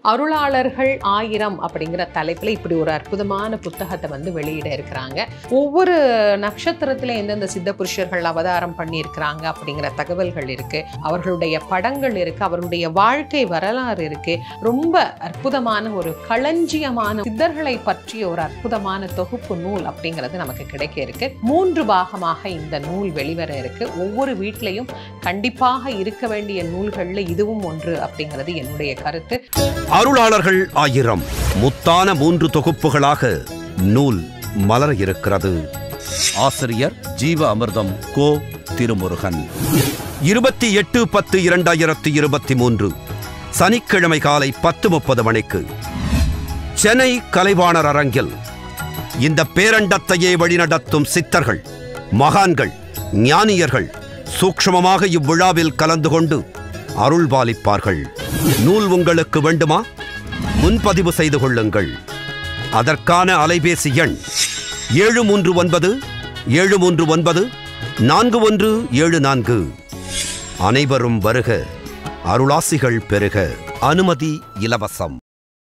அருளாளர்கள் ஆயிரம் அப்படிங்கிற தலைப்பில் இப்படி ஒரு அற்புதமான புத்தகத்தை வந்து வெளியிட இருக்கிறாங்க ஒவ்வொரு நட்சத்திரத்தில் எந்தெந்த சித்த புருஷர்கள் அவதாரம் பண்ணியிருக்கிறாங்க அப்படிங்கிற தகவல்கள் இருக்கு அவர்களுடைய படங்கள் இருக்கு அவர்களுடைய வாழ்க்கை வரலாறு இருக்கு ரொம்ப அற்புதமான ஒரு களஞ்சியமான சித்தர்களை பற்றிய ஒரு அற்புதமான தொகுப்பு நூல் அப்படிங்கிறது நமக்கு கிடைக்க இருக்கு மூன்று பாகமாக இந்த நூல் வெளிவர இருக்கு ஒவ்வொரு வீட்லையும் கண்டிப்பாக இருக்க வேண்டிய நூல்கள்ல இதுவும் ஒன்று அப்படிங்கிறது என்னுடைய கருத்து அருளாளர்கள் ஆயிரம் முத்தான மூன்று தொகுப்புகளாக நூல் மலர இருக்கிறது ஆசிரியர் ஜீவ அமிர்தம் கோ திருமுருகன் இருபத்தி எட்டு பத்து இரண்டாயிரத்தி இருபத்தி மூன்று சனிக்கிழமை காலை பத்து முப்பது மணிக்கு சென்னை கலைவாணர் அரங்கில் இந்த பேரண்டத்தையே வழிநடத்தும் சித்தர்கள் மகான்கள் ஞானியர்கள் சூக்ஷ்மமாக இவ்விழாவில் கலந்து கொண்டு அருள்பாலிப்பார்கள் நூல் உங்களுக்கு வேண்டுமா முன்பதிவு செய்து கொள்ளுங்கள் அதற்கான அலைபேசி எண் ஏழு மூன்று ஒன்பது ஏழு மூன்று ஒன்பது நான்கு ஒன்று ஏழு நான்கு அனைவரும் வருக அருளாசிகள் பெருக அனுமதி இலவசம்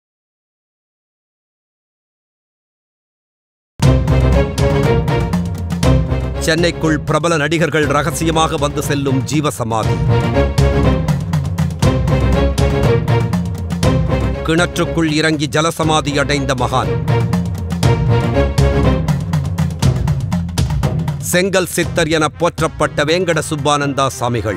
சென்னைக்குள் பிரபல நடிகர்கள் ரகசியமாக வந்து செல்லும் ஜீவசமாதி கிணற்றுக்குள் இறங்கி ஜலசமாதி அடைந்த மகான் செங்கல் சித்தர் என போற்றப்பட்ட வேங்கட சுப்பானந்தா சாமிகள்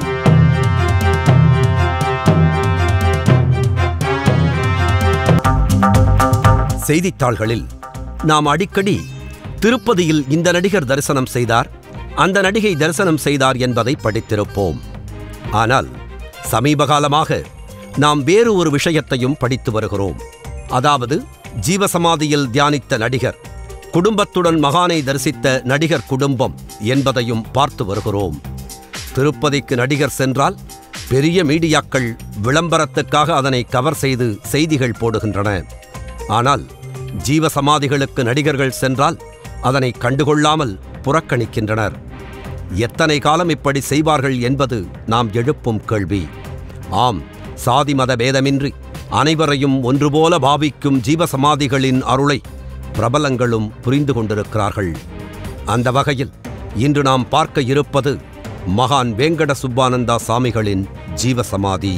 செய்தித்தாள்களில் நாம் அடிக்கடி திருப்பதியில் இந்த நடிகர் தரிசனம் செய்தார் அந்த நடிகை தரிசனம் செய்தார் என்பதை படித்திருப்போம் ஆனால் சமீப காலமாக நாம் வேறு ஒரு விஷயத்தையும் படித்து வருகிறோம் அதாவது ஜீவசமாதியில் தியானித்த நடிகர் குடும்பத்துடன் மகானை தரிசித்த நடிகர் குடும்பம் என்பதையும் பார்த்து வருகிறோம் திருப்பதிக்கு நடிகர் சென்றால் பெரிய மீடியாக்கள் விளம்பரத்துக்காக அதனை கவர் செய்து செய்திகள் போடுகின்றன ஆனால் ஜீவசமாதிகளுக்கு நடிகர்கள் சென்றால் அதனை கண்டுகொள்ளாமல் புறக்கணிக்கின்றனர் எத்தனை காலம் இப்படி செய்வார்கள் என்பது நாம் எழுப்பும் கேள்வி ஆம் சாதி மத பேதமின்றி அனைவரையும் ஒன்றுபோல பாவிக்கும் ஜீவசமாதிகளின் அருளை பிரபலங்களும் புரிந்து கொண்டிருக்கிறார்கள் அந்த வகையில் இன்று நாம் பார்க்க இருப்பது மகான் வேங்கட சுப்பானந்தா சாமிகளின் ஜீவசமாதி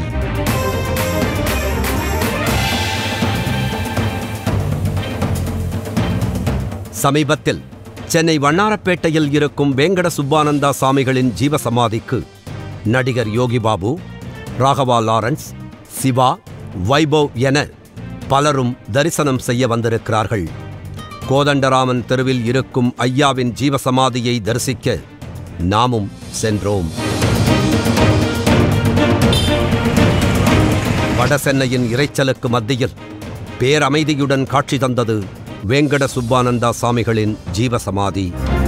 சமீபத்தில் சென்னை வண்ணாரப்பேட்டையில் இருக்கும் வேங்கட சுப்பானந்தா சாமிகளின் ஜீவசமாதிக்கு நடிகர் யோகி பாபு ராகவா லாரன்ஸ் சிவா வைபவ் என பலரும் தரிசனம் செய்ய வந்திருக்கிறார்கள் கோதண்டராமன் தெருவில் இருக்கும் ஐயாவின் ஜீவசமாதியை தரிசிக்க நாமும் சென்றோம் வடசென்னையின் இரைச்சலுக்கு மத்தியில் பேரமைதியுடன் காட்சி தந்தது வேங்கட சுப்பானந்தா சாமிகளின் ஜீவசமாதி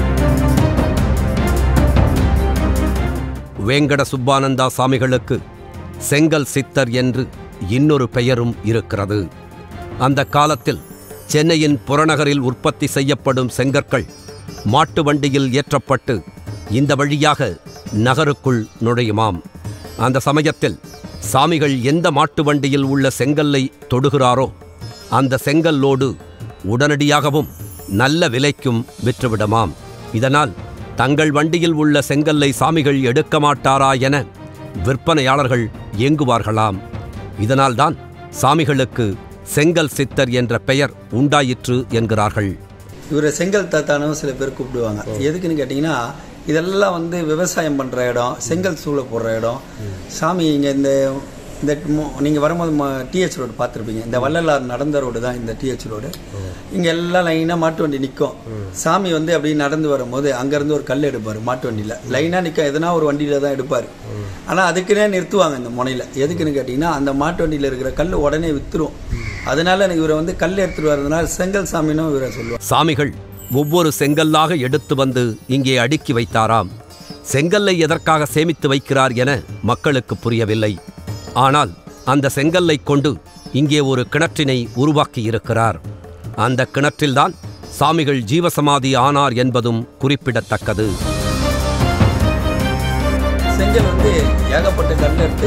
வேங்கட சுப்பானந்தா சாமிகளுக்கு செங்கல் சித்தர் என்று இன்னொரு பெயரும் இருக்கிறது அந்த காலத்தில் சென்னையின் புறநகரில் உற்பத்தி செய்யப்படும் செங்கற்கள் மாட்டு வண்டியில் ஏற்றப்பட்டு இந்த வழியாக நகருக்குள் நுழையுமாம் அந்த சமயத்தில் சாமிகள் எந்த மாட்டு வண்டியில் உள்ள செங்கல்லை தொடுகிறாரோ அந்த செங்கல்லோடு உடனடியாகவும் நல்ல விலைக்கும் விற்றுவிடுமாம் இதனால் தங்கள் வண்டியில் உள்ள செங்கல்லை சாமிகள் எடுக்க மாட்டாரா என விற்பனையாளர்கள் ஏங்குவார்களாம் இதனால்தான் சாமிகளுக்கு செங்கல் சித்தர் என்ற பெயர் உண்டாயிற்று என்கிறார்கள் இவரை செங்கல் தாத்தானும் சில பேர் கூப்பிடுவாங்க எதுக்குன்னு கேட்டிங்கன்னா இதெல்லாம் வந்து விவசாயம் பண்ணுற இடம் செங்கல் சூளை போடுற இடம் சாமி இங்கே இந்த இந்த நீங்கள் வரும்போது டிஹெச் ரோடு பார்த்துருப்பீங்க இந்த வள்ளலார் நடந்த ரோடு தான் இந்த டிஹெச் ரோடு இங்கே எல்லாம் லைனாக மாட்டு வண்டி நிற்கும் சாமி வந்து அப்படி நடந்து வரும்போது அங்கேருந்து ஒரு கல் எடுப்பார் மாட்டு வண்டியில் லைனாக நிற்க எதனா ஒரு வண்டியில் தான் எடுப்பார் ஆனால் அதுக்குன்னே நிறுத்துவாங்க இந்த முனையில் எதுக்குன்னு கேட்டிங்கன்னா அந்த மாட்டு வண்டியில் இருக்கிற கல் உடனே வித்துரும் அதனால எனக்கு இவரை வந்து கல் எடுத்துட்டு வர்றதுனால செங்கல் சாமினும் இவரை சொல்லுவாங்க சாமிகள் ஒவ்வொரு செங்கல்லாக எடுத்து வந்து இங்கே அடுக்கி வைத்தாராம் செங்கல்லை எதற்காக சேமித்து வைக்கிறார் என மக்களுக்கு புரியவில்லை ஆனால் அந்த செங்கல்லை கொண்டு இங்கே ஒரு கிணற்றினை உருவாக்கி இருக்கிறார் அந்த கிணற்றில்தான் சாமிகள் ஜீவசமாதி ஆனார் என்பதும் குறிப்பிடத்தக்கது செங்கல் வந்து ஏகப்பட்ட கல் எடுத்து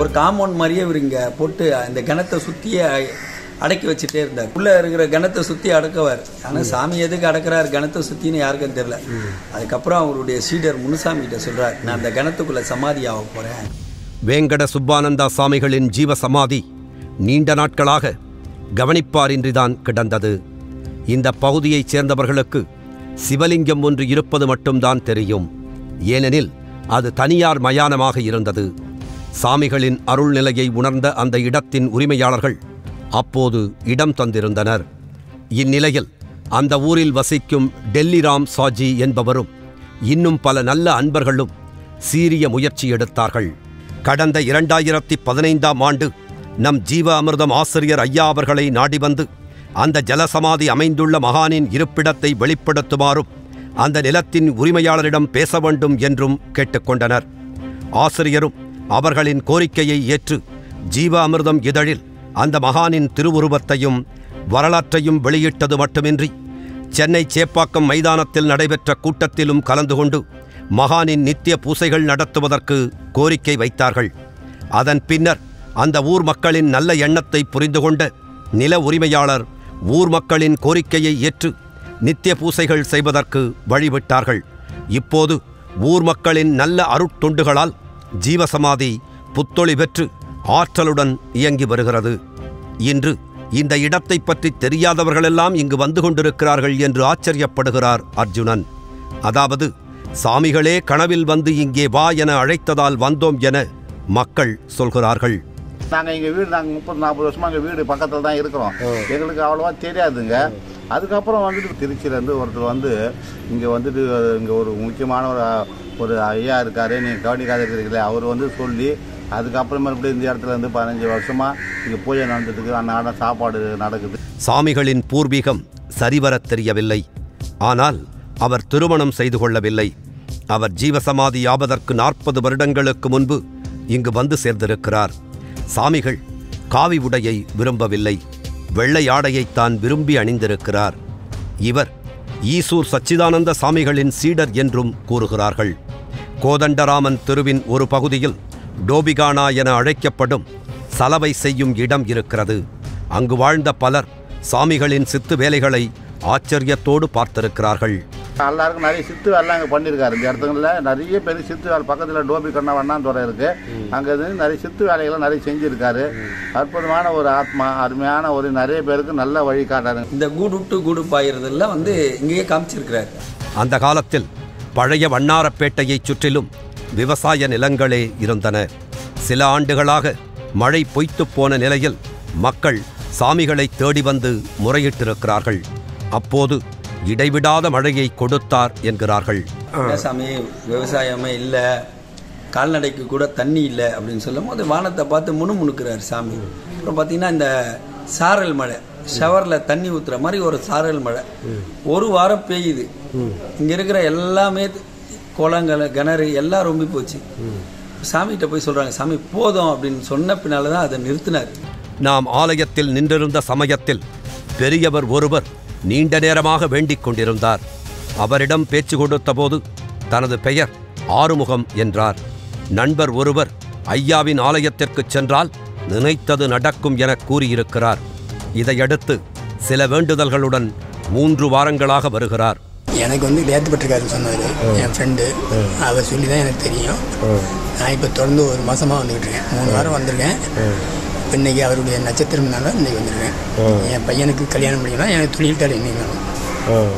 ஒரு காம்பவுண்ட் மாதிரியே இவர் இங்கே போட்டு இந்த கிணத்தை சுற்றியே அடக்கி வச்சுட்டே இருந்தார் உள்ளே இருக்கிற கிணத்தை சுற்றி அடக்குவார் ஆனால் சாமி எதுக்கு அடக்குறாரு கிணத்தை சுற்றின்னு யாருக்கும் தெரியல அதுக்கப்புறம் அவருடைய சீடர் முனுசாமி கிட்ட சொல்கிறார் நான் அந்த கிணத்துக்குள்ளே சமாதி ஆக போகிறேன் வேங்கட சுப்பானந்தா சாமிகளின் ஜீவ சமாதி நீண்ட நாட்களாக கவனிப்பாரின்றிதான் கிடந்தது இந்த பகுதியைச் சேர்ந்தவர்களுக்கு சிவலிங்கம் ஒன்று இருப்பது மட்டும்தான் தெரியும் ஏனெனில் அது தனியார் மயானமாக இருந்தது சாமிகளின் அருள்நிலையை உணர்ந்த அந்த இடத்தின் உரிமையாளர்கள் அப்போது இடம் தந்திருந்தனர் இந்நிலையில் அந்த ஊரில் வசிக்கும் டெல்லிராம் சாஜி என்பவரும் இன்னும் பல நல்ல அன்பர்களும் சீரிய முயற்சி எடுத்தார்கள் கடந்த இரண்டாயிரத்தி பதினைந்தாம் ஆண்டு நம் ஜீவ அமிர்தம் ஆசிரியர் ஐயா அவர்களை நாடி வந்து அந்த ஜலசமாதி அமைந்துள்ள மகானின் இருப்பிடத்தை வெளிப்படுத்துமாறும் அந்த நிலத்தின் உரிமையாளரிடம் பேச வேண்டும் என்றும் கேட்டுக்கொண்டனர் ஆசிரியரும் அவர்களின் கோரிக்கையை ஏற்று ஜீவ அமிர்தம் இதழில் அந்த மகானின் திருவுருவத்தையும் வரலாற்றையும் வெளியிட்டது மட்டுமின்றி சென்னை சேப்பாக்கம் மைதானத்தில் நடைபெற்ற கூட்டத்திலும் கலந்து கொண்டு மகானின் நித்திய பூசைகள் நடத்துவதற்கு கோரிக்கை வைத்தார்கள் அதன் பின்னர் அந்த ஊர் மக்களின் நல்ல எண்ணத்தை புரிந்து கொண்ட நில உரிமையாளர் ஊர் மக்களின் கோரிக்கையை ஏற்று நித்திய பூசைகள் செய்வதற்கு வழிவிட்டார்கள் இப்போது ஊர் மக்களின் நல்ல அருட்தொண்டுகளால் ஜீவசமாதி புத்தொளி பெற்று ஆற்றலுடன் இயங்கி வருகிறது இன்று இந்த இடத்தை பற்றி தெரியாதவர்களெல்லாம் இங்கு வந்து கொண்டிருக்கிறார்கள் என்று ஆச்சரியப்படுகிறார் அர்ஜுனன் அதாவது சாமிகளே கனவில் வந்து இங்கே வா என அழைத்ததால் வந்தோம் என மக்கள் சொல்கிறார்கள் நாங்கள் இங்கே வீடு நாங்கள் முப்பது நாற்பது வருஷமா இங்கே வீடு பக்கத்தில் தான் இருக்கிறோம் எங்களுக்கு அவ்வளோவா தெரியாதுங்க அதுக்கப்புறம் வந்துட்டு திருச்சியிலேருந்து ஒருத்தர் வந்து இங்கே வந்துட்டு இங்கே ஒரு முக்கியமான ஒரு ஒரு ஐயா இருக்காரு நீங்கள் கவனிக்காத இருக்கிறீங்களே அவர் வந்து சொல்லி அதுக்கப்புறம் மறுபடியும் இந்த இடத்துல இருந்து பதினஞ்சு வருஷமா இங்கே பூஜை நடந்துட்டு இருக்கு அன்னாடம் சாப்பாடு நடக்குது சாமிகளின் பூர்வீகம் சரிவரத் தெரியவில்லை ஆனால் அவர் திருமணம் செய்து கொள்ளவில்லை அவர் ஜீவசமாதி ஆவதற்கு நாற்பது வருடங்களுக்கு முன்பு இங்கு வந்து சேர்ந்திருக்கிறார் சாமிகள் காவி உடையை விரும்பவில்லை வெள்ளை ஆடையைத்தான் விரும்பி அணிந்திருக்கிறார் இவர் ஈசூர் சச்சிதானந்த சாமிகளின் சீடர் என்றும் கூறுகிறார்கள் கோதண்டராமன் தெருவின் ஒரு பகுதியில் டோபிகானா என அழைக்கப்படும் சலவை செய்யும் இடம் இருக்கிறது அங்கு வாழ்ந்த பலர் சாமிகளின் சித்து வேலைகளை ஆச்சரியத்தோடு பார்த்திருக்கிறார்கள் எல்லாருக்கும் நிறைய சித்து வேலைலாம் இங்கே பண்ணியிருக்காரு இந்த இடத்துல நிறைய பேர் சித்து வேலை பக்கத்தில் டோபி கண்ணா வண்ணாந்துறை இருக்கு அங்கே இருந்து நிறைய சித்து வேலைகளை நிறைய செஞ்சுருக்காரு அற்புதமான ஒரு ஆத்மா அருமையான ஒரு நிறைய பேருக்கு நல்ல வழிகாட்டாரு இந்த கூடு விட்டு கூடு பாயிறதெல்லாம் வந்து இங்கேயே காமிச்சிருக்கிறார் அந்த காலத்தில் பழைய வண்ணாரப்பேட்டையைச் சுற்றிலும் விவசாய நிலங்களே இருந்தன சில ஆண்டுகளாக மழை பொய்த்துப் போன நிலையில் மக்கள் சாமிகளை தேடி வந்து முறையிட்டிருக்கிறார்கள் அப்போது இடைவிடாத மழையை கொடுத்தார் என்கிறார்கள் என்ன சாமி விவசாயமே இல்லை கால்நடைக்கு கூட தண்ணி இல்லை அப்படின்னு சொல்லும் போது வானத்தை பார்த்து முணுமுணுக்கிறார் சாமி அப்புறம் பார்த்தீங்கன்னா இந்த சாரல் மழை ஷவரில் தண்ணி ஊற்றுற மாதிரி ஒரு சாரல் மழை ஒரு வாரம் பெய்யுது இங்கே இருக்கிற எல்லாமே குளங்கள் கிணறு எல்லாம் ரொம்பி போச்சு சாமிகிட்ட போய் சொல்கிறாங்க சாமி போதும் அப்படின்னு சொன்ன பின்னால தான் அதை நிறுத்தினார் நாம் ஆலயத்தில் நின்றிருந்த சமயத்தில் பெரியவர் ஒருவர் நீண்ட நேரமாக வேண்டிக் கொண்டிருந்தார் அவரிடம் பேச்சு கொடுத்தபோது தனது பெயர் ஆறுமுகம் என்றார் நண்பர் ஒருவர் ஐயாவின் ஆலயத்திற்குச் சென்றால் நினைத்தது நடக்கும் என கூறியிருக்கிறார் இதையடுத்து சில வேண்டுதல்களுடன் மூன்று வாரங்களாக வருகிறார் எனக்கு வந்து ஏற்றுப்பட்டிருக்காருன்னு சொன்னார் என் ஃப்ரெண்டு அவர் சொல்லி தான் எனக்கு தெரியும் நான் இப்போ தொடர்ந்து ஒரு மாசமா வந்துக்கிட்டு இருக்கேன் மூணு வாரம் வந்திருக்கேன் இப்ப இன்னைக்கு அவருடைய நட்சத்திரம்னால இன்னைக்கு வந்திருக்கேன் என் பையனுக்கு கல்யாணம் பண்ணிக்கலாம் எனக்கு தொழில் தடை இன்னைக்கு வேணும்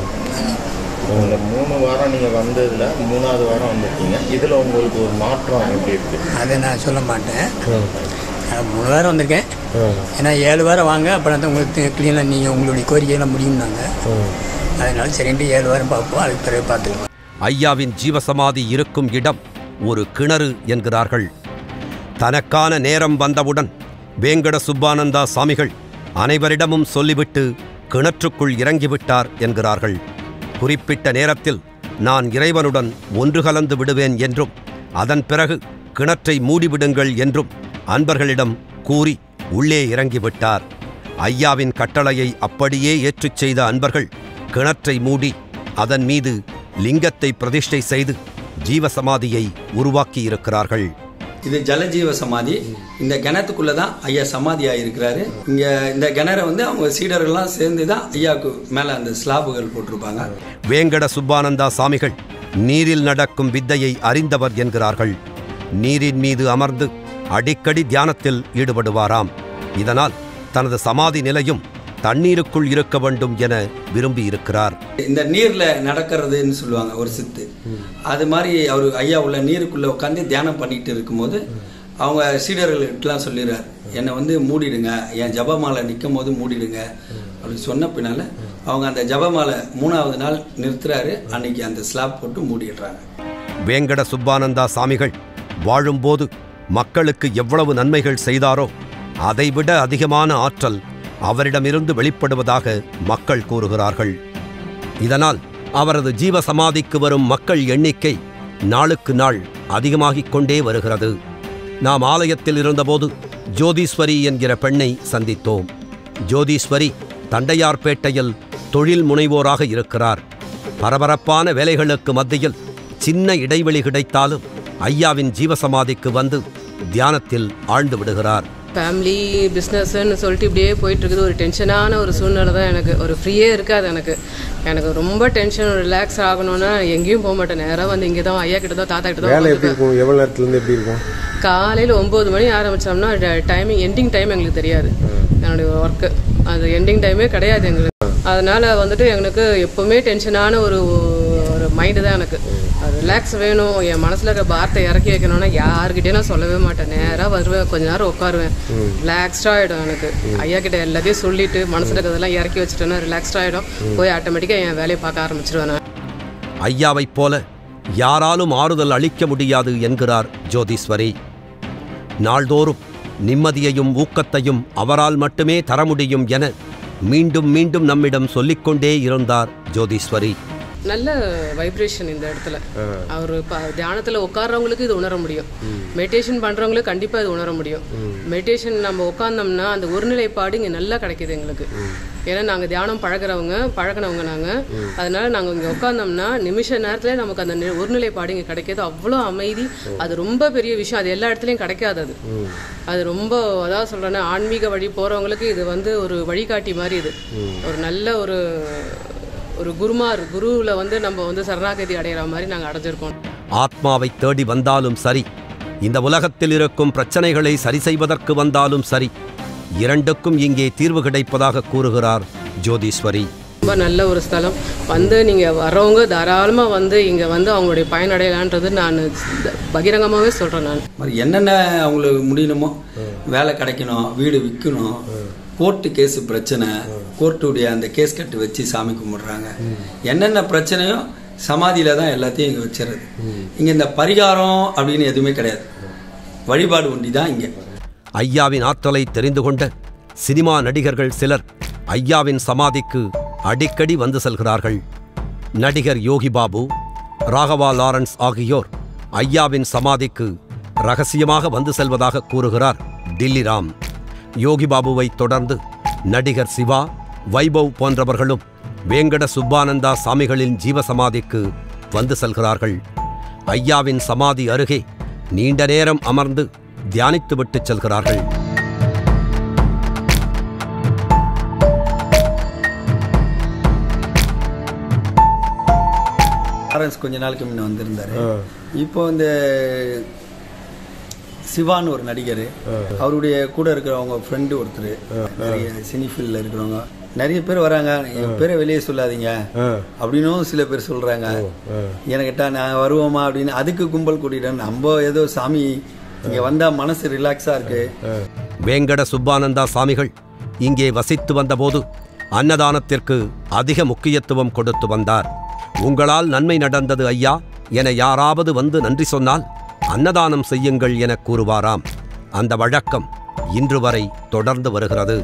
இந்த மூணு வாரம் நீங்கள் வந்ததில் மூணாவது வாரம் வந்திருக்கீங்க இதில் உங்களுக்கு ஒரு மாற்றம் எப்படி இருக்கு அதை நான் சொல்ல மாட்டேன் நான் மூணு வாரம் வந்திருக்கேன் ஏன்னா ஏழு வாரம் வாங்க அப்புறம் தான் உங்களுக்கு கிளீனாக நீங்கள் உங்களுடைய கோரிக்கையெல்லாம் முடியும்னாங்க அதனால சரின்ட்டு ஏழு வாரம் பார்ப்போம் அதுக்கு பிறகு பார்த்துக்கலாம் ஐயாவின் ஜீவசமாதி இருக்கும் இடம் ஒரு கிணறு என்கிறார்கள் தனக்கான நேரம் வந்தவுடன் வேங்கட சுப்பானந்தா சாமிகள் அனைவரிடமும் சொல்லிவிட்டு கிணற்றுக்குள் இறங்கிவிட்டார் என்கிறார்கள் குறிப்பிட்ட நேரத்தில் நான் இறைவனுடன் ஒன்று கலந்து விடுவேன் என்றும் அதன் பிறகு கிணற்றை மூடிவிடுங்கள் என்றும் அன்பர்களிடம் கூறி உள்ளே இறங்கிவிட்டார் ஐயாவின் கட்டளையை அப்படியே ஏற்றுச் செய்த அன்பர்கள் கிணற்றை மூடி அதன் மீது லிங்கத்தை பிரதிஷ்டை செய்து ஜீவசமாதியை உருவாக்கியிருக்கிறார்கள் இது ஜலஜீவ சமாதி இந்த கிணத்துக்குள்ள தான் ஐயா சமாதி ஆகியிருக்கிறாரு இங்க இந்த கிணறை வந்து அவங்க சீடர்கள்லாம் சேர்ந்து தான் ஐயாவுக்கு மேல அந்த ஸ்லாபுகள் போட்டிருப்பாங்க வேங்கட சுப்பானந்தா சாமிகள் நீரில் நடக்கும் வித்தையை அறிந்தவர் என்கிறார்கள் நீரின் மீது அமர்ந்து அடிக்கடி தியானத்தில் ஈடுபடுவாராம் இதனால் தனது சமாதி நிலையும் தண்ணீருக்குள் இருக்க வேண்டும் என விரும்பியிருக்கிறார் இந்த நீர்ல நடக்கிறதுன்னு சொல்லுவாங்க ஒரு சித்து அது மாதிரி அவர் ஐயா உள்ள நீருக்குள்ள உட்காந்து தியானம் பண்ணிட்டு இருக்கும்போது அவங்க சீடர்கள்ட்டலாம் சொல்லிடுறாரு என்னை வந்து மூடிடுங்க என் ஜபமாலை நிற்கும் போது மூடிடுங்க அப்படின்னு சொன்ன பின்னால அவங்க அந்த ஜபமாலை மூணாவது நாள் நிறுத்துறாரு அன்னைக்கு அந்த ஸ்லாப் போட்டு மூடிடுறாங்க வேங்கட சுப்பானந்தா சாமிகள் வாழும்போது மக்களுக்கு எவ்வளவு நன்மைகள் செய்தாரோ அதைவிட அதிகமான ஆற்றல் அவரிடமிருந்து வெளிப்படுவதாக மக்கள் கூறுகிறார்கள் இதனால் அவரது ஜீவ சமாதிக்கு வரும் மக்கள் எண்ணிக்கை நாளுக்கு நாள் அதிகமாகிக் கொண்டே வருகிறது நாம் ஆலயத்தில் இருந்தபோது ஜோதீஸ்வரி என்கிற பெண்ணை சந்தித்தோம் ஜோதீஸ்வரி தண்டையார்பேட்டையில் தொழில் முனைவோராக இருக்கிறார் பரபரப்பான வேலைகளுக்கு மத்தியில் சின்ன இடைவெளி கிடைத்தாலும் ஐயாவின் ஜீவசமாதிக்கு வந்து தியானத்தில் ஆழ்ந்து விடுகிறார் ஃபேமிலி பிஸ்னஸ்ன்னு சொல்லிட்டு இப்படியே போயிட்டு இருக்குது ஒரு டென்ஷனான ஒரு சூழ்நிலை தான் எனக்கு ஒரு ஃப்ரீயே இருக்காது எனக்கு எனக்கு ரொம்ப டென்ஷன் ரிலாக்ஸ் ஆகணும்னா எங்கேயும் போக மாட்டேன் நேராக வந்து இங்கே தான் ஐயா கிட்ட தான் தாத்தா கிட்ட தான் வேலை எப்படி உட்காந்துப்பேன். இருக்கும் எவ்வளோ நேரத்துலேருந்து எப்படி இருக்கும் காலையில் ஒம்பது மணி ஆரம்பித்தோம்னா டைமிங் எண்டிங் டைம் எங்களுக்கு தெரியாது என்னுடைய ஒர்க்கு அது எண்டிங் டைமே கிடையாது எங்களுக்கு அதனால் வந்துட்டு எனக்கு எப்போவுமே டென்ஷனான ஒரு ஒரு மைண்டு தான் எனக்கு ரிலாக்ஸ் வேணும் என் மனசில் இருக்க பாரத்தை இறக்கி வைக்கணும்னா யாருக்கிட்டே நான் சொல்லவே மாட்டேன் நேராக வருவேன் கொஞ்ச நேரம் உட்காருவேன் ரிலாக்ஸ்டாக ஆகிடும் எனக்கு ஐயா கிட்ட எல்லாத்தையும் சொல்லிட்டு மனசில் இருக்கிறதெல்லாம் இறக்கி வச்சுட்டேன்னா ரிலாக்ஸ்டாக ஆகிடும் போய் ஆட்டோமேட்டிக்காக என் வேலையை பார்க்க ஆரம்பிச்சிருவேன் நான் ஐயாவைப் போல யாராலும் ஆறுதல் அளிக்க முடியாது என்கிறார் ஜோதீஸ்வரி நாள்தோறும் நிம்மதியையும் ஊக்கத்தையும் அவரால் மட்டுமே தர முடியும் என மீண்டும் மீண்டும் நம்மிடம் சொல்லிக்கொண்டே இருந்தார் ஜோதீஸ்வரி நல்ல வைப்ரேஷன் இந்த இடத்துல அவர் இப்போ தியானத்தில் உட்கார்றவங்களுக்கு இது உணர முடியும் மெடிடேஷன் பண்ணுறவங்களுக்கு கண்டிப்பாக இது உணர முடியும் மெடிடேஷன் நம்ம உட்கார்ந்தோம்னா அந்த ஒருநிலைப்பாடு இங்கே நல்லா கிடைக்குது எங்களுக்கு ஏன்னா நாங்கள் தியானம் பழகுறவங்க பழகினவங்க நாங்கள் அதனால நாங்கள் இங்கே உட்காந்தோம்னா நிமிஷ நேரத்தில் நமக்கு அந்த நி- ஒருநிலைப்பாடு இங்கே கிடைக்கிது அவ்வளோ அமைதி அது ரொம்ப பெரிய விஷயம் அது எல்லா இடத்துலையும் கிடைக்காது அது அது ரொம்ப அதாவது சொல்கிறேன்னா ஆன்மீக வழி போகிறவங்களுக்கு இது வந்து ஒரு வழிகாட்டி மாதிரி இது ஒரு நல்ல ஒரு ஒரு குருமார் குருவில் வந்து நம்ம வந்து சரணாகதி அடையிற மாதிரி நாங்கள் அடைஞ்சிருக்கோம் ஆத்மாவை தேடி வந்தாலும் சரி இந்த உலகத்தில் இருக்கும் பிரச்சனைகளை சரி செய்வதற்கு வந்தாலும் சரி இரண்டுக்கும் இங்கே தீர்வு கிடைப்பதாக கூறுகிறார் ஜோதீஸ்வரி ரொம்ப நல்ல ஒரு ஸ்தலம் வந்து நீங்கள் வரவங்க தாராளமாக வந்து இங்கே வந்து அவங்களுடைய பயனடையலான்றது நான் பகிரங்கமாகவே சொல்கிறேன் நான் மாதிரி என்னென்ன அவங்களுக்கு முடியணுமோ வேலை கிடைக்கணும் வீடு விற்கணும் கோர்ட்டு கேஸு பிரச்சனை கோர்ட்டுடைய அந்த கேஸ் கட்டு வச்சு சாமி கும்பிடுறாங்க என்னென்ன பிரச்சனையோ சமாதியில தான் எல்லாத்தையும் இங்கே வச்சிடுறது இங்கே இந்த பரிகாரம் அப்படின்னு எதுவுமே கிடையாது வழிபாடு ஒண்டி தான் இங்கே ஐயாவின் ஆற்றலை தெரிந்து கொண்ட சினிமா நடிகர்கள் சிலர் ஐயாவின் சமாதிக்கு அடிக்கடி வந்து செல்கிறார்கள் நடிகர் யோகி பாபு ராகவா லாரன்ஸ் ஆகியோர் ஐயாவின் சமாதிக்கு ரகசியமாக வந்து செல்வதாக கூறுகிறார் டில்லிராம் யோகி பாபுவை தொடர்ந்து நடிகர் சிவா வைபவ் போன்றவர்களும் வேங்கட சுப்பானந்தா சாமிகளின் ஜீவசமாதிக்கு வந்து செல்கிறார்கள் ஐயாவின் சமாதி அருகே நீண்ட நேரம் அமர்ந்து தியானித்துவிட்டு செல்கிறார்கள் லாரன்ஸ் கொஞ்ச நாளுக்கு முன்ன வந்திருந்தாரு இப்போ இந்த சிவான்னு ஒரு நடிகர் அவருடைய கூட இருக்கிறவங்க ஃப்ரெண்டு ஒருத்தர் நிறைய சினி ஃபீல்டில் இருக்கிறவங்க நிறைய பேர் வராங்க என் பேரை வெளியே சொல்லாதீங்க அப்படின்னும் சில பேர் சொல்றாங்க எனக்கிட்ட நான் வருவோமா அப்படின்னு அதுக்கு கும்பல் கூட்டிட்டேன் நம்ம ஏதோ சாமி இங்க வந்தா மனசு ரிலாக்ஸா இருக்கு வேங்கட சுப்பானந்தா சாமிகள் இங்கே வசித்து வந்தபோது அன்னதானத்திற்கு அதிக முக்கியத்துவம் கொடுத்து வந்தார் உங்களால் நன்மை நடந்தது ஐயா என யாராவது வந்து நன்றி சொன்னால் அன்னதானம் செய்யுங்கள் என கூறுவாராம் அந்த வழக்கம் இன்று வரை தொடர்ந்து வருகிறது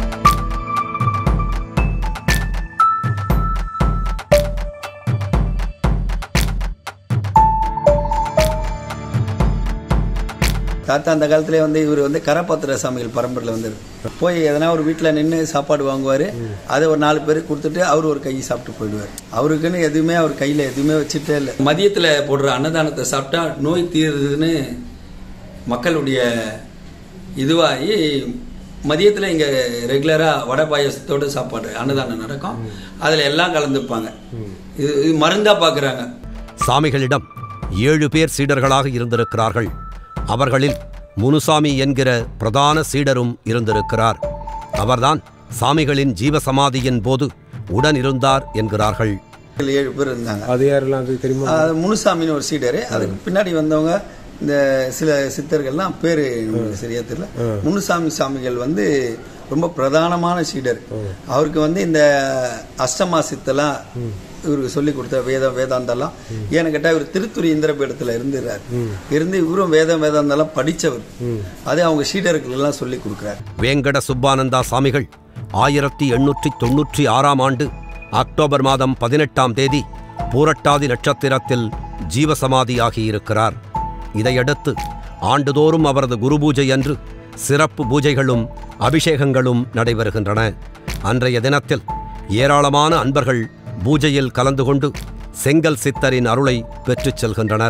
தாத்தா அந்த காலத்துல வந்து இவர் வந்து கரபாத்திர சாமிகள் பரம்பரையில் வந்து போய் எதனா ஒரு வீட்டில் நின்று சாப்பாடு வாங்குவார் அதை ஒரு நாலு பேருக்கு கொடுத்துட்டு அவர் ஒரு கை சாப்பிட்டு போயிடுவார் அவருக்குன்னு எதுவுமே அவர் கையில் எதுவுமே வச்சுட்டே இல்லை மதியத்தில் போடுற அன்னதானத்தை சாப்பிட்டா நோய் தீருதுன்னு மக்களுடைய இதுவாகி மதியத்தில் இங்கே ரெகுலராக வடை பாயசத்தோடு சாப்பாடு அன்னதானம் நடக்கும் அதில் எல்லாம் கலந்துப்பாங்க இது இது மருந்தாக பார்க்குறாங்க சாமிகளிடம் ஏழு பேர் சீடர்களாக இருந்திருக்கிறார்கள் அவர்களில் முனுசாமி என்கிற பிரதான சீடரும் இருந்திருக்கிறார் அவர்தான் சாமிகளின் ஜீவசமாதியின் போது உடன் இருந்தார் என்கிறார்கள் ஏழு பேர் இருந்தாங்க அது யாரெல்லாம் அது தெரியுமா அது முனுசாமின்னு ஒரு சீடரு அதுக்கு பின்னாடி வந்தவங்க இந்த சில சித்தர்கள்லாம் பேர் நமக்கு சரியா தெரியல முனுசாமி சாமிகள் வந்து ரொம்ப பிரதானமான சீடர் அவருக்கு வந்து இந்த அஷ்டமா சித்தெல்லாம் இவருக்கு சொல்லி கொடுத்த வேதம் வேதாந்தெல்லாம் ஏன்னு கேட்டா இவர் திருத்துறை இந்திரபீடத்துல இருந்துறாரு இருந்து இவரும் வேதம் வேதாந்தெல்லாம் படிச்சவர் அதே அவங்க சீடர்கள் எல்லாம் சொல்லி கொடுக்குறாரு வேங்கட சுப்பானந்தா சாமிகள் ஆயிரத்தி எண்ணூற்றி தொன்னூற்றி ஆறாம் ஆண்டு அக்டோபர் மாதம் பதினெட்டாம் தேதி பூரட்டாதி நட்சத்திரத்தில் ஜீவசமாதியாகியிருக்கிறார் இதையடுத்து ஆண்டுதோறும் அவரது குரு பூஜை அன்று சிறப்பு பூஜைகளும் அபிஷேகங்களும் நடைபெறுகின்றன அன்றைய தினத்தில் ஏராளமான அன்பர்கள் பூஜையில் கலந்து கொண்டு செங்கல் சித்தரின் அருளை பெற்றுச் செல்கின்றனர்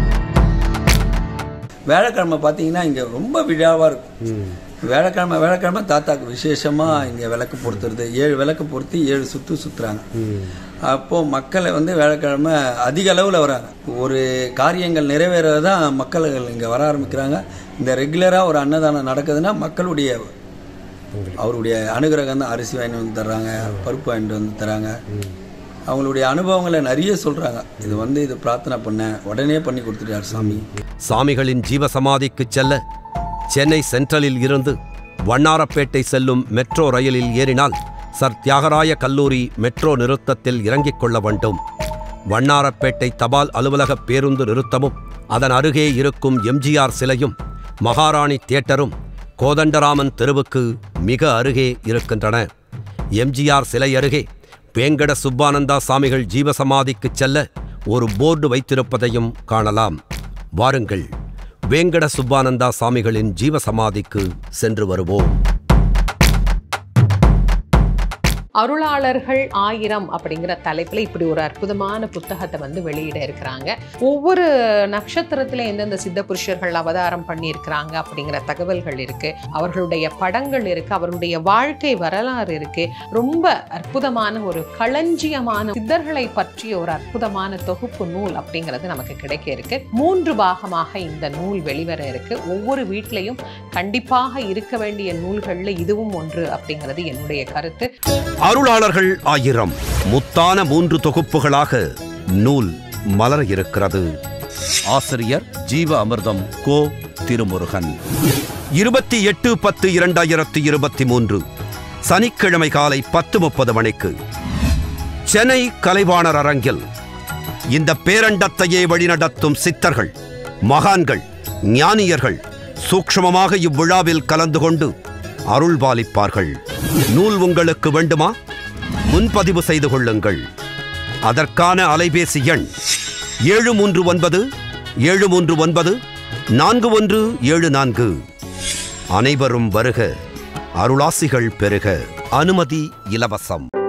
வேலைக்கிழமை பார்த்தீங்கன்னா இங்கே ரொம்ப விழாவாக இருக்கும் வேலைக்கிழமை வேலைக்கிழமை தாத்தாக்கு விசேஷமாக இங்கே விளக்கு பொருத்துறது ஏழு விளக்கு பொருத்தி ஏழு சுற்று சுற்றுறாங்க அப்போது மக்களை வந்து வேலைக்கிழமை அதிக அளவில் வராங்க ஒரு காரியங்கள் நிறைவேறது தான் மக்கள்கள் இங்கே வர ஆரம்பிக்கிறாங்க இந்த ரெகுலராக ஒரு அன்னதானம் நடக்குதுன்னா மக்களுடைய அவருடைய அனுகிரகம் தான் அரிசி வாங்கிட்டு வந்து தர்றாங்க பருப்பு வாங்கிட்டு வந்து தராங்க அவங்களுடைய அனுபவங்களை நிறைய சொல்கிறாங்க இது வந்து இது பிரார்த்தனை பண்ண உடனே பண்ணி கொடுத்துட்டார் சாமி சாமிகளின் ஜீவசமாதிக்குச் செல்ல சென்னை சென்ட்ரலில் இருந்து வண்ணாரப்பேட்டை செல்லும் மெட்ரோ ரயிலில் ஏறினால் சர் தியாகராய கல்லூரி மெட்ரோ நிறுத்தத்தில் இறங்கிக் கொள்ள வேண்டும் வண்ணாரப்பேட்டை தபால் அலுவலக பேருந்து நிறுத்தமும் அதன் அருகே இருக்கும் எம்ஜிஆர் சிலையும் மகாராணி தியேட்டரும் கோதண்டராமன் தெருவுக்கு மிக அருகே இருக்கின்றன எம்ஜிஆர் சிலை அருகே வேங்கட சுப்பானந்தா சாமிகள் ஜீவசமாதிக்குச் செல்ல ஒரு போர்டு வைத்திருப்பதையும் காணலாம் வாருங்கள் வேங்கட சுப்பானந்தா சாமிகளின் ஜீவசமாதிக்கு சென்று வருவோம் அருளாளர்கள் ஆயிரம் அப்படிங்கிற தலைப்பில் இப்படி ஒரு அற்புதமான புத்தகத்தை வந்து வெளியிட இருக்கிறாங்க ஒவ்வொரு நட்சத்திரத்தில் எந்தெந்த சித்த புருஷர்கள் அவதாரம் பண்ணியிருக்கிறாங்க அப்படிங்கிற தகவல்கள் இருக்கு அவர்களுடைய படங்கள் இருக்கு அவர்களுடைய வாழ்க்கை வரலாறு இருக்கு ரொம்ப அற்புதமான ஒரு களஞ்சியமான சித்தர்களை பற்றிய ஒரு அற்புதமான தொகுப்பு நூல் அப்படிங்கிறது நமக்கு கிடைக்க இருக்கு மூன்று பாகமாக இந்த நூல் வெளிவர இருக்கு ஒவ்வொரு வீட்லையும் கண்டிப்பாக இருக்க வேண்டிய நூல்கள்ல இதுவும் ஒன்று அப்படிங்கிறது என்னுடைய கருத்து அருளாளர்கள் ஆயிரம் முத்தான மூன்று தொகுப்புகளாக நூல் மலர இருக்கிறது ஆசிரியர் ஜீவ அமிர்தம் கோ திருமுருகன் இருபத்தி எட்டு பத்து இரண்டாயிரத்தி இருபத்தி மூன்று சனிக்கிழமை காலை பத்து முப்பது மணிக்கு சென்னை கலைவாணர் அரங்கில் இந்த பேரண்டத்தையே வழிநடத்தும் சித்தர்கள் மகான்கள் ஞானியர்கள் சூக்ஷ்மமாக இவ்விழாவில் கலந்து கொண்டு அருள்பாலிப்பார்கள் நூல் உங்களுக்கு வேண்டுமா முன்பதிவு செய்து கொள்ளுங்கள் அதற்கான அலைபேசி எண் ஏழு மூன்று ஒன்பது ஏழு மூன்று ஒன்பது நான்கு ஒன்று ஏழு நான்கு அனைவரும் வருக அருளாசிகள் பெருக அனுமதி இலவசம்